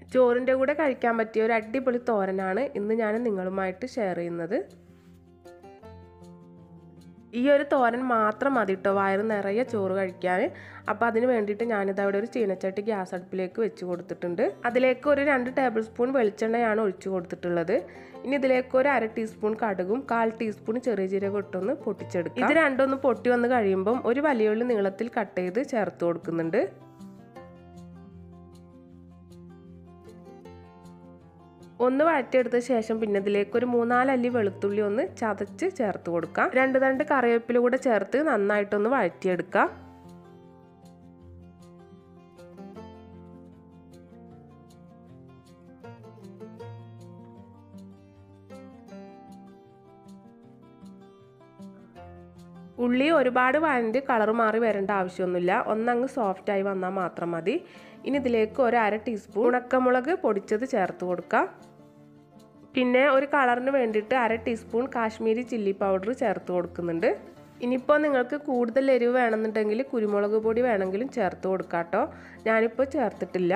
ചോറിൻ്റെ കൂടെ കഴിക്കാൻ പറ്റിയ ഒരു അടിപൊളി തോരനാണ് ഇന്ന് ഞാൻ നിങ്ങളുമായിട്ട് ഷെയർ ചെയ്യുന്നത് ഈ ഒരു തോരൻ മാത്രം മതി കേട്ടോ വയറ് നിറയെ ചോറ് കഴിക്കാൻ അപ്പോൾ അതിന് വേണ്ടിയിട്ട് ഞാനിത് അവിടെ ഒരു ചീനച്ചട്ടി ഗ്യാസ് അടുപ്പിലേക്ക് വെച്ച് കൊടുത്തിട്ടുണ്ട് അതിലേക്ക് ഒരു രണ്ട് ടേബിൾ സ്പൂൺ വെളിച്ചെണ്ണയാണ് ഒഴിച്ചു കൊടുത്തിട്ടുള്ളത് ഇനി ഇതിലേക്ക് ഒരു അര ടീസ്പൂൺ കടുകും കാൽ ടീസ്പൂൺ ചെറിയ ജീരകം ഇട്ടൊന്ന് പൊട്ടിച്ചെടുക്കും ഇത് രണ്ടൊന്ന് പൊട്ടി വന്ന് കഴിയുമ്പം ഒരു വലിയ ഉള്ളി നീളത്തിൽ കട്ട് ചെയ്ത് ചേർത്ത് കൊടുക്കുന്നുണ്ട് ഒന്ന് വഴറ്റിയെടുത്ത ശേഷം പിന്നെ ഇതിലേക്ക് ഒരു മൂന്നാലല്ലി വെളുത്തുള്ളി ഒന്ന് ചതച്ച് ചേർത്ത് കൊടുക്കാം രണ്ട് രണ്ട് കറിവേപ്പില കൂടെ ചേർത്ത് നന്നായിട്ടൊന്ന് വഴറ്റിയെടുക്കാം ഉള്ളി ഒരുപാട് വഴണ്ട് കളർ മാറി വരേണ്ട ആവശ്യമൊന്നുമില്ല ഒന്നങ്ങ് സോഫ്റ്റായി വന്നാൽ മാത്രം മതി ഇനി ഇതിലേക്ക് ഒരു അര ടീസ്പൂൺ ഉണക്കമുളക് പൊടിച്ചത് ചേർത്ത് കൊടുക്കാം പിന്നെ ഒരു കളറിന് വേണ്ടിയിട്ട് അര ടീസ്പൂൺ കാശ്മീരി ചില്ലി പൗഡർ ചേർത്ത് കൊടുക്കുന്നുണ്ട് ഇനിയിപ്പോൾ നിങ്ങൾക്ക് കൂടുതൽ എരിവ് വേണമെന്നുണ്ടെങ്കിൽ കുരുമുളക് പൊടി വേണമെങ്കിലും ചേർത്ത് കൊടുക്കാം കേട്ടോ ഞാനിപ്പോൾ ചേർത്തിട്ടില്ല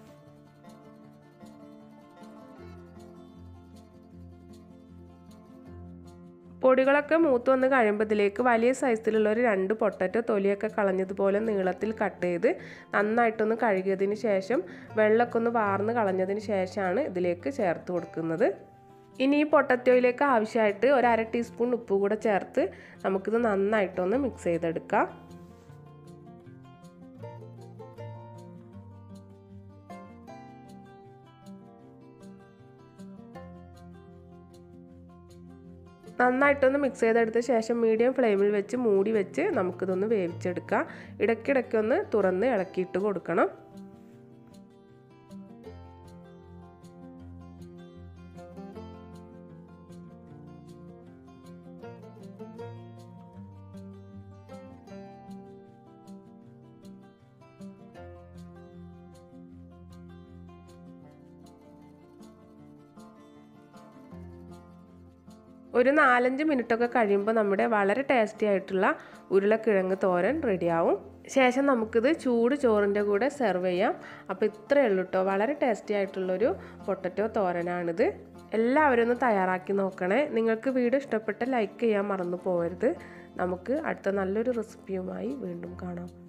പൊടികളൊക്കെ മൂത്ത് വന്ന് കഴിയുമ്പോൾ ഇതിലേക്ക് വലിയ സൈസിലുള്ള ഒരു രണ്ട് പൊട്ടറ്റോ തൊലിയൊക്കെ കളഞ്ഞതുപോലെ നീളത്തിൽ കട്ട് ചെയ്ത് നന്നായിട്ടൊന്ന് കഴുകിയതിന് ശേഷം വെള്ളമൊക്കെ ഒന്ന് വാർന്ന് കളഞ്ഞതിന് ശേഷമാണ് ഇതിലേക്ക് ചേർത്ത് കൊടുക്കുന്നത് ഇനി ഈ പൊട്ടറ്റോയിലേക്ക് ആവശ്യമായിട്ട് ഒരു അര ടീസ്പൂൺ ഉപ്പ് കൂടെ ചേർത്ത് നമുക്കിത് നന്നായിട്ടൊന്ന് മിക്സ് ചെയ്തെടുക്കാം നന്നായിട്ടൊന്ന് മിക്സ് ചെയ്തെടുത്ത ശേഷം മീഡിയം ഫ്ലെയിമിൽ വെച്ച് മൂടി വെച്ച് നമുക്കിതൊന്ന് വേവിച്ചെടുക്കാം ഇടയ്ക്കിടയ്ക്കൊന്ന് തുറന്ന് ഇളക്കിയിട്ട് കൊടുക്കണം ഒരു നാലഞ്ച് മിനിറ്റൊക്കെ കഴിയുമ്പോൾ നമ്മുടെ വളരെ ടേസ്റ്റി ആയിട്ടുള്ള ഉരുളക്കിഴങ്ങ് തോരൻ റെഡിയാവും ശേഷം നമുക്കിത് ചൂട് ചോറിൻ്റെ കൂടെ സെർവ് ചെയ്യാം അപ്പോൾ ഇത്രയേ ഉള്ളൂ കേട്ടോ വളരെ ടേസ്റ്റി ആയിട്ടുള്ളൊരു പൊട്ടറ്റോ തോരനാണിത് എല്ലാവരും ഒന്ന് തയ്യാറാക്കി നോക്കണേ നിങ്ങൾക്ക് വീഡിയോ ഇഷ്ടപ്പെട്ട ലൈക്ക് ചെയ്യാൻ മറന്നു പോകരുത് നമുക്ക് അടുത്ത നല്ലൊരു റെസിപ്പിയുമായി വീണ്ടും കാണാം